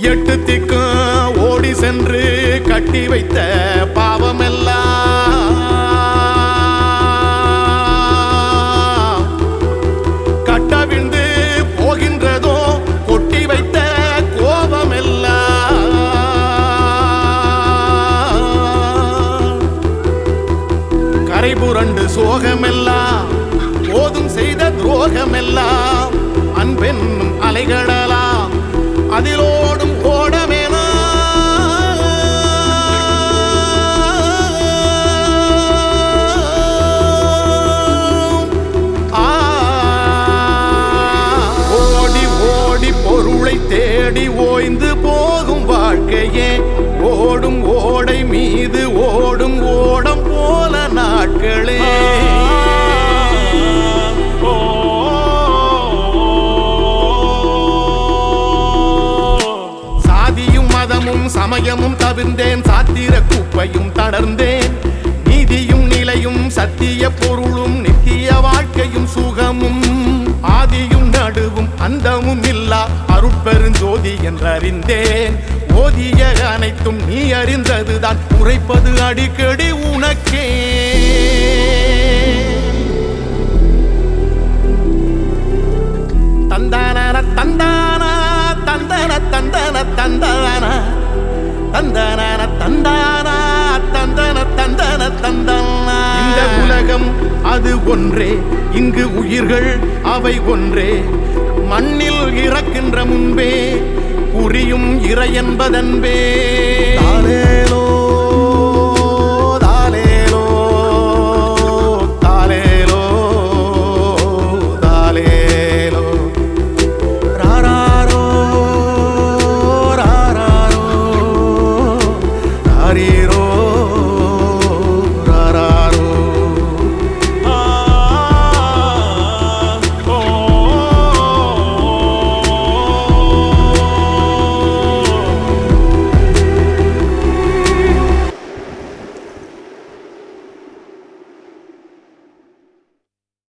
எட்டு திக்கும் ஓடி சென்று கட்டி வைத்த பாவமெல்லாம் கட்டவிழ்ந்து போகின்றதோ கொட்டி வைத்த கோபமெல்லாம் கரை புரண்டு சோகமெல்லாம் போதும் செய்த துரோகமெல்லாம் அன்பென்னும் அலைகடலாம் அதிலோடும் ஓடமேனா ஆ. ஓடி ஓடி பொருளை தேடி ஓய்ந்து போகும் வாழ்க்கையே ஓடும் ஓடை மீது ஓடும் ஓடம் போல நாட்களே சாதியும் மதமும் சமயமும் தவிர்ந்தேன் சாத்திர குப்பையும் தளர்ந்தேன் நீதியும் நிலையும் சத்திய பொருளும் நித்திய வாழ்க்கையும் சுகமும் ஆதியும் நடுவும் அந்தமும் இல்லா அருட்பெருஞ்சோதி என்றறிந்தேன் ஓதிய அனைத்தும் நீ அறிந்ததுதான் உரைப்பது அடிக்கடி உனக்கே தந்தான தந்தான தந்தன தந்தன தந்தான தந்தான தந்தான தந்தன தந்தன தந்தான இந்த உலகம் அது ஒன்றே இங்கு உயிர்கள் அவை ஒன்றே மண்ணில் இறக்கின்ற முன்பே புரியும் இறை என்பதன்பே தானேனோ